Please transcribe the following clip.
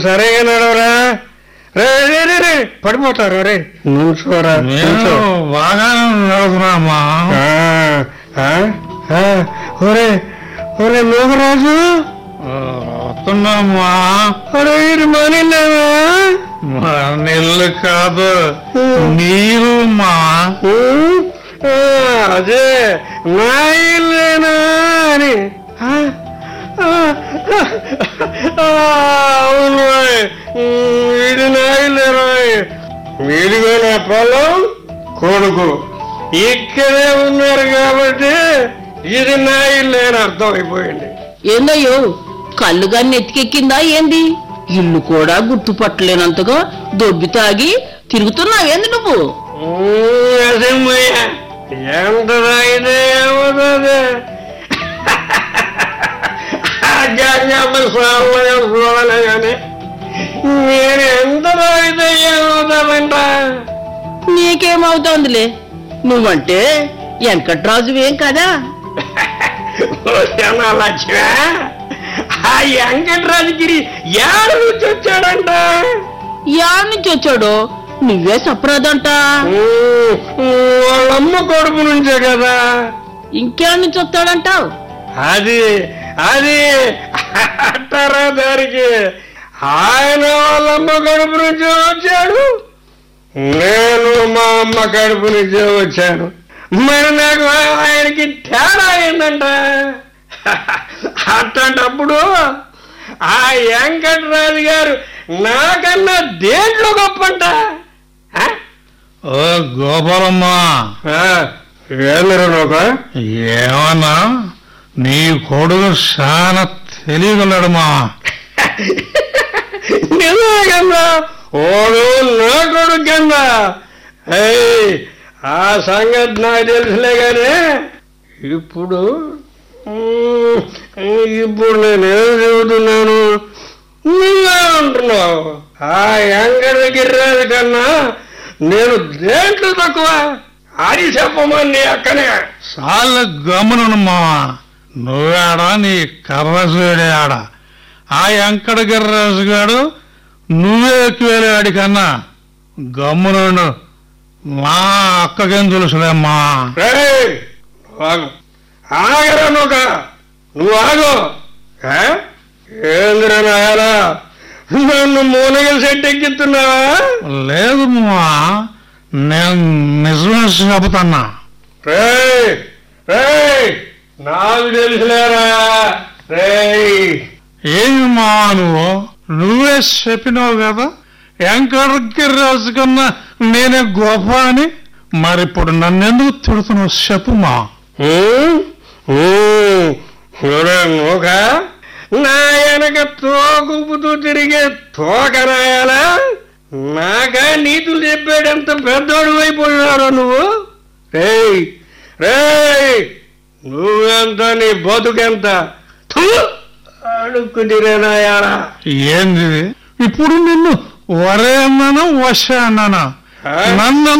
సరిగా నడవరా రే రే రే రే పడిపోతారు రే నుంచోరా నేను నుంచో. బాగానే నడుతున్నామా ఆ, ఆ, ఆ, ఒరే ఒరే లోకరాజు వస్తున్నామా ఒరే ఇది మనీలేనా మా నీళ్ళు కాదు నీరు మా ఉమ్, ఆ, అదే నా ఇల్లేనా అని ఆ, ఆ, ఆ, అవును రోయ్. ఉమ్, ఇది నా ఇల్లే రోయ్. మీదిగో నా పొలం కొడుకు ఇక్కడే ఉన్నారు కాబట్టి ఇది నా ఇల్లే అని అర్థమైపోయింది ఏందయ్యో కళ్ళుగా నెత్తికెక్కిందా ఏంది ఇల్లు కూడా గుర్తుపట్టలేనంతగా దొబ్బి తాగి తిరుగుతున్నావేంది నువ్వు ఉమ్, అసమ్మయ్య ఎంత తాగితే ఏమవుతుంది చూడలే కానీ నేను ఎంత తాగితే ఏమవుతామంట నీకేమవుతోందిలే నువ్వంటే వెంకట్రాజువేం కదా ఓసేనా లక్ష్మ ఆ వెంకటరాజగిరి ఏడు నుంచి వచ్చాడంట యాడ్ నుంచి వచ్చాడో నువ్వే సప్రాదంట ఉమ్, వాళ్ళమ్మ కొడుకు నుంచే కదా ఇంకేడ్ నుంచి వస్తాడంటావు అది అది అంటారా దానికి ఆయన వాళ్ళమ్మ కడుపు నుంచి వచ్చాడు నేను మా అమ్మ కడుపు నుంచే వచ్చాను మరి నాకు ఆయనకి తేడా ఏందంట అట్లాంటప్పుడు ఆ వెంకటరాజు గారు నాకన్నా దేంట్లో గొప్పంట ఆ? ఓ గోపాలమ్మ ఆ, ఏందిరా నౌక? ఏమన్నా నీ కొడుకు చాలా తెలియగలడమా నిజమే కన్నా ఓడు నా కొడుకు కన్నా ఏయ్, ఆ సంగతి నాకు తెలుసులే కానీ ఇప్పుడు ఉమ్, ఇప్పుడు నేనేం చెబుతున్నాను నువ్వే అంటున్నావు ఆ వెంకట గిర్రాజు కన్నా నేను దేంట్లో తక్కువ అది చెప్పమని నీ అక్కనే చాలా గమనమ్మా నువ్వేడా నీ కర్రసుడే ఆడ ఆ వెంకట గిర్రాజు గాడు నువ్వే ఎక్కువేలాడి కన్నా గమ్మునుండు మా అక్కకేం తెలుసులేమ్మా రేయ్, నువ్వు ఆగు ఆగరా నువ్వు నువ్వు ఆగు ఏ? ఏందిరా నాయనా నన్ను మూనగల సెట్ ఎక్కిస్తున్నావా లేదు మా నేను నిజమే చెబుతున్నా రేయ్ రేయ్ నాకు తెలుసులేరా రేయ్ ఏమి మా నువ్వు నువ్వే చెప్పినావు కదా వెంకటగిరిరాజు కన్నా నేనే గొప్ప అని మరిప్పుడు నన్నెందుకు తిడుతున్నావు చెప్పుమా ఉమ్, ఉమ్, ఒరే నూక నా వెనక తోకుపుతూ తిరిగే తోక రాయాలా నాకా నీతులు చెప్పాడంత పెద్దోడు అయిపోయినారా నువ్వు రేయ్ రేయ్ నువ్వెంత నీ బతుకెంత థు, అడుక్కుతిరే నాయాలా ఏంది ఇది? ఇప్పుడు నిన్ను వరే అన్నానా వశ అన్నానా ఆ? నన్ను